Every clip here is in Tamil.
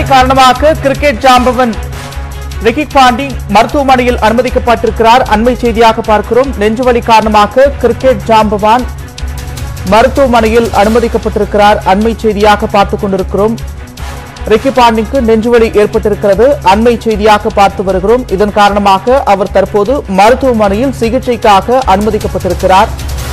நெஞ்சுவலி காரணமாக கிரிக்கெட் ஜாம்பவன் ரிக்கி பாண்டி மருத்துவமனையில் அனுமதிக்கப்பட்டிருக்கிறார் அண்மை செய்தியாக பார்க்கிறோம் நெஞ்சுவலி காரணமாக கிரிக்கெட் ஜாம்பவான் மருத்துவமனையில் அனுமதிக்கப்பட்டிருக்கிறார் அண்மை செய்தியாக பார்த்துக் கொண்டிருக்கிறோம் ரிக்கி பாண்டிக்கு நெஞ்சுவலி ஏற்பட்டிருக்கிறது அண்மை செய்தியாக பார்த்து வருகிறோம் இதன் காரணமாக அவர் தற்போது மருத்துவமனையில் சிகிச்சைக்காக அனுமதிக்கப்பட்டிருக்கிறார்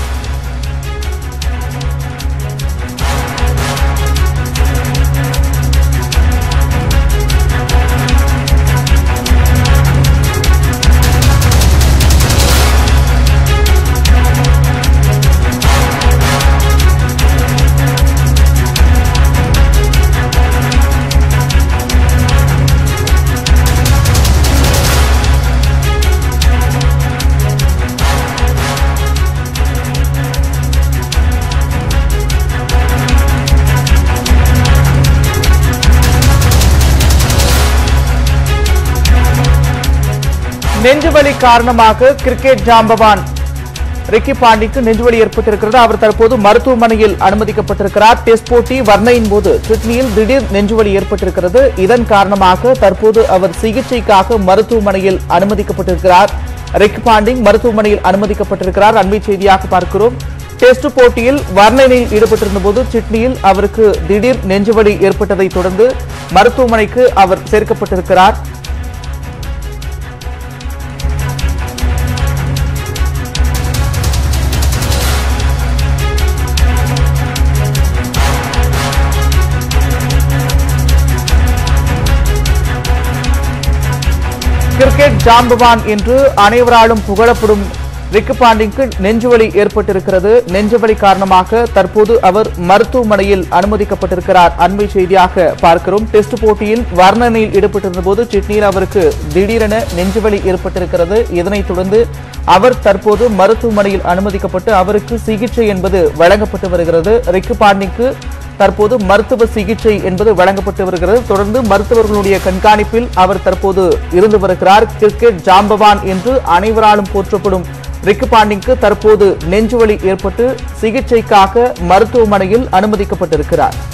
நெஞ்சுவலி காரணமாக கிரிக்கெட் ஜாம்பவான் ரிக்கி பாண்டிக்கு நெஞ்சுவலி ஏற்பட்டிருக்கிறது அவர் தற்போது மருத்துவமனையில் அனுமதிக்கப்பட்டிருக்கிறார் டெஸ்ட் போட்டி வர்ணையின் போது கிட்னியில் திடீர் நெஞ்சுவலி ஏற்பட்டிருக்கிறது இதன் காரணமாக தற்போது அவர் சிகிச்சைக்காக மருத்துவமனையில் அனுமதிக்கப்பட்டிருக்கிறார் ரிக்கி பாண்டிங் மருத்துவமனையில் அனுமதிக்கப்பட்டிருக்கிறார் அண்மை செய்தியாக பார்க்கிறோம் டெஸ்ட் போட்டியில் வர்ணனையில் ஈடுபட்டிருந்த போது சிட்னியில் அவருக்கு திடீர் நெஞ்சுவலி ஏற்பட்டதை தொடர்ந்து மருத்துவமனைக்கு அவர் சேர்க்கப்பட்டிருக்கிறார் கிரிக்கெட் ஜாம்பவான் என்று அனைவராலும் புகழப்படும் ரிக்கு பாண்டிங்க்கு நெஞ்சுவலி ஏற்பட்டிருக்கிறது நெஞ்சுவலி காரணமாக தற்போது அவர் மருத்துவமனையில் அனுமதிக்கப்பட்டிருக்கிறார் அண்மை செய்தியாக பார்க்கிறோம் டெஸ்ட் போட்டியில் வர்ணனையில் ஈடுபட்டிருந்த போது சிட்னியில் அவருக்கு திடீரென நெஞ்சுவலி ஏற்பட்டிருக்கிறது இதனைத் தொடர்ந்து அவர் தற்போது மருத்துவமனையில் அனுமதிக்கப்பட்டு அவருக்கு சிகிச்சை என்பது வழங்கப்பட்டு வருகிறது ரிக்கு பாண்டிங்க்கு தற்போது மருத்துவ சிகிச்சை என்பது வழங்கப்பட்டு வருகிறது தொடர்ந்து மருத்துவர்களுடைய கண்காணிப்பில் அவர் தற்போது இருந்து வருகிறார் கிரிக்கெட் ஜாம்பவான் என்று அனைவராலும் போற்றப்படும் ரிக்கு பாண்டிங்க்கு தற்போது நெஞ்சுவலி ஏற்பட்டு சிகிச்சைக்காக மருத்துவமனையில் அனுமதிக்கப்பட்டிருக்கிறார்